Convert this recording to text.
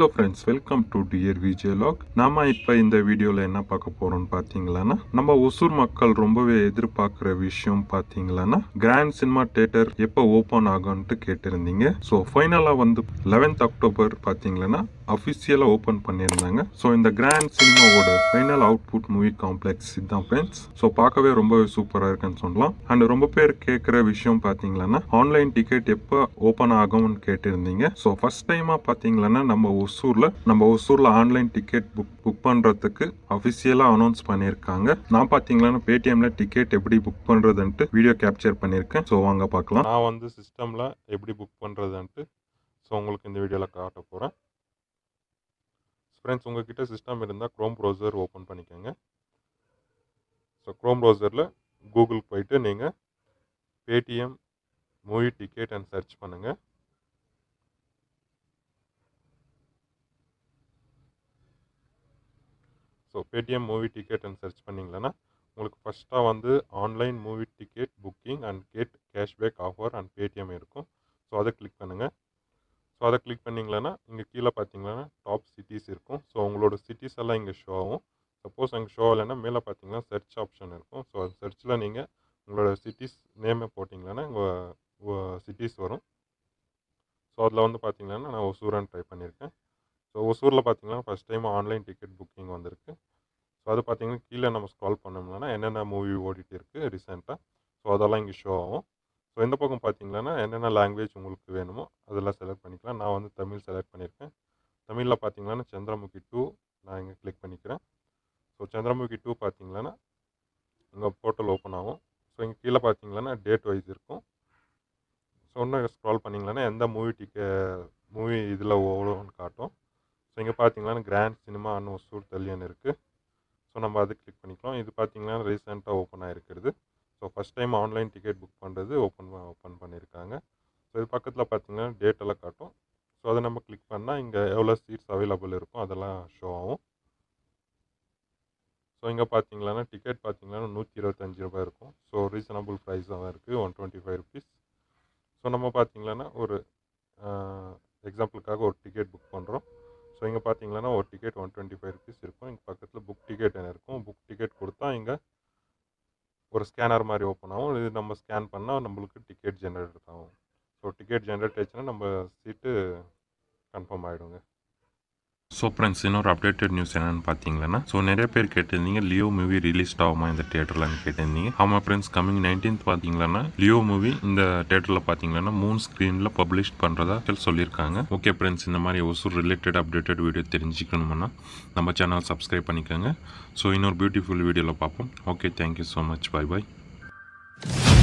hello friends welcome to dear Vijay log நாம இப்போ இந்த வீடியோவில் என்ன பார்க்க போறோம்னு பார்த்தீங்களான்னா நம்ம ஒசூர் மக்கள் ரொம்பவே எதிர்பார்க்குற விஷயம் பார்த்தீங்களான்னா கிராண்ட் சினிமா தேட்டர் எப்போ ஓப்பன் ஆகும்ட்டு கேட்டிருந்தீங்க ஸோ ஃபைனலாக வந்து லெவன்த் அக்டோபர் பார்த்தீங்கன்னா அஃபிஷியலாக ஓப்பன் பண்ணியிருந்தாங்க ஸோ இந்த கிராண்ட் சினிமாவோட ஃபைனல் அவுட்புட் மூவி காம்ப்ளெக்ஸ் இதுதான் ஃப்ரெண்ட்ஸ் ஸோ பார்க்கவே ரொம்பவே சூப்பராக இருக்குன்னு சொல்லலாம் அண்ட் ரொம்ப பேர் கேட்குற விஷயம் பார்த்தீங்கன்னா ஆன்லைன் டிக்கெட் எப்போ ஓப்பன் ஆகும்னு கேட்டிருந்தீங்க ஸோ ஃபர்ஸ்ட் டைமாக பார்த்தீங்கன்னா நம்ம ஒசூரில் நம்ம ஒசூரில் ஆன்லைன் டிக்கெட் புக் புக் பண்ணுறதுக்கு அஃபிஷியலாக அனௌன்ஸ் பண்ணியிருக்காங்க நான் பார்த்தீங்கன்னா பேடிஎம்ல டிக்கெட் எப்படி புக் பண்ணுறதுன்ட்டு வீடியோ கேப்சர் பண்ணியிருக்கேன் ஸோ வாங்க பார்க்கலாம் நான் வந்து சிஸ்டமில் எப்படி புக் பண்ணுறதுன்ட்டு ஸோ உங்களுக்கு இந்த வீடியோவில் காட்ட போகிறேன் ஃப்ரெண்ட்ஸ் உங்ககிட்ட சிஸ்டம் இருந்தால் க்ரோம் ப்ரௌசர் ஓப்பன் பண்ணிக்கோங்க ஸோ க்ரோம் ப்ரௌசரில் கூகுள் போயிட்டு நீங்கள் Paytm movie ticket and search பண்ணுங்கள் so Paytm movie ticket and search பண்ணிங்களன்னா உங்களுக்கு ஃபஸ்ட்டாக வந்து online movie ticket booking and get cashback offer and Paytm இருக்கும் ஸோ அதை கிளிக் பண்ணுங்கள் ஸோ அதை கிளிக் பண்ணிங்களன்னா இங்கே கீழே பார்த்தீங்கன்னா டாப் சிட்டிஸ் இருக்கும் ஸோ உங்களோட சிட்டிஸ் எல்லாம் இங்கே ஷோ ஆகும் சப்போஸ் அங்கே ஷோ இல்லைன்னா மேலே பார்த்தீங்கன்னா சர்ச் ஆப்ஷன் இருக்கும் ஸோ அந்த சர்ச்சில் நீங்கள் உங்களோட சிட்டிஸ் நேமை போட்டிங்கன்னா உங்கள் சிட்டிஸ் வரும் ஸோ அதில் வந்து பார்த்தீங்கன்னா நான் ஒசூரான்னு ட்ரை பண்ணியிருக்கேன் ஸோ ஒசூரில் பார்த்தீங்கன்னா first time online ticket booking வந்திருக்கு ஸோ அது பார்த்தீங்கன்னா கீழே நம்ம ஸ்க்ரால் பண்ணோம்னா என்னென்ன மூவி ஓடிட்டு இருக்குது ரீசெண்டாக ஸோ அதெல்லாம் இங்கே ஷோ ஆகும் ஸோ இந்த பக்கம் பார்த்தீங்கன்னா என்னென்ன லாங்குவேஜ் உங்களுக்கு வேணுமோ அதெல்லாம் செலக்ட் பண்ணிக்கலாம் நான் வந்து தமிழ் செலக்ட் பண்ணியிருக்கேன் தமிழில் பார்த்தீங்கன்னா சந்திரமுகி டூ நான் இங்கே கிளிக் பண்ணிக்கிறேன் ஸோ சந்திரமுகி டூ பார்த்தீங்கன்னா இங்கே போர்ட்டல் ஓப்பன் ஆகும் ஸோ இங்கே கீழே பார்த்தீங்கன்னா டேட் வைஸ் இருக்கும் ஸோ இன்னும் ஸ்க்ரால் பண்ணிங்களன்னா எந்த மூவி டிக்கெ மூவி இதில் ஓடும்னு காட்டும் ஸோ இங்கே பார்த்தீங்கன்னா கிராண்ட் சினிமா அன்னு ஒசூர் தல்லியன் இருக்குது ஸோ நம்ம அது கிளிக் பண்ணிக்கலாம் இது பார்த்தீங்கன்னா ரீசெண்டாக ஓப்பன் ஆகிருக்கிறது so first time online ticket book பண்ணுறது ஓப்பன் ஓப்பன் பண்ணியிருக்காங்க ஸோ இது பக்கத்தில் பார்த்தீங்கன்னா டேட் எல்லாம் காட்டும் ஸோ அதை நம்ம கிளிக் பண்ணால் இங்கே எவ்வளோ சீட்ஸ் அவைலபிள் இருக்கும் அதெல்லாம் ஷோ ஆகும் ஸோ இங்கே பார்த்தீங்கன்னா டிக்கெட் பார்த்தீங்கன்னா நூற்றி இருபத்தஞ்சி ரூபாய் இருக்கும் ஸோ ரீசனபிள் ப்ரைஸாக தான் இருக்குது one twenty five rupees so நம்ம பார்த்தீங்கன்னா ஒரு எக்ஸாம்பிளுக்காக ஒரு டிக்கெட் புக் பண்ணுறோம் ஸோ இங்கே பார்த்தீங்கன்னா ஒரு ticket one twenty five rupees இருக்கும் இங்கே பக்கத்தில் புக் டிக்கெட் என்ன இருக்கும் புக் டிக்கெட் கொடுத்தா இங்கே ஒரு ஸ்கேனர் மாதிரி ஓப்பன் ஆகும் இது நம்ம ஸ்கேன் பண்ணால் நம்மளுக்கு டிக்கெட் ஜென்ரேட் ஆகும் ஸோ டிக்கெட் ஜென்ரேட் ஆச்சுன்னா நம்ம சீட்டு கன்ஃபார்ம் ஆகிடுங்க ஸோ ஃப்ரெண்ட்ஸ் இன்னொரு அப்டேட்டட் நியூஸ் என்னென்னு பார்த்தீங்கன்னா ஸோ நிறைய பேர் கேட்டிருந்தீங்க லியோ மூவி ரிலீஸ் ஆகுமா இந்த தேட்டரில்னு கேட்டிருந்தீங்க ஆமாம் ஃப்ரெண்ட்ஸ் கமிங் நைன்டீன்த் பார்த்தீங்கன்னா லியோ மூவி இந்த தேட்டரில் பார்த்தீங்கன்னா மூணு ஸ்க்ரீனில் பப்ளிஷ் பண்ணுறதா சொல்லியிருக்காங்க ஓகே ஃப்ரெண்ட்ஸ் இந்த மாதிரி ஒசூர் ரிலேட்டட் அப்டேட்டட் வீடியோ தெரிஞ்சுக்கணும்னா நம்ம சேனல் சப்ஸ்கிரைப் பண்ணிக்கோங்க ஸோ இன்னொரு பியூட்டிஃபுல் வீடியோவில் பார்ப்போம் okay thank you so much bye பாய்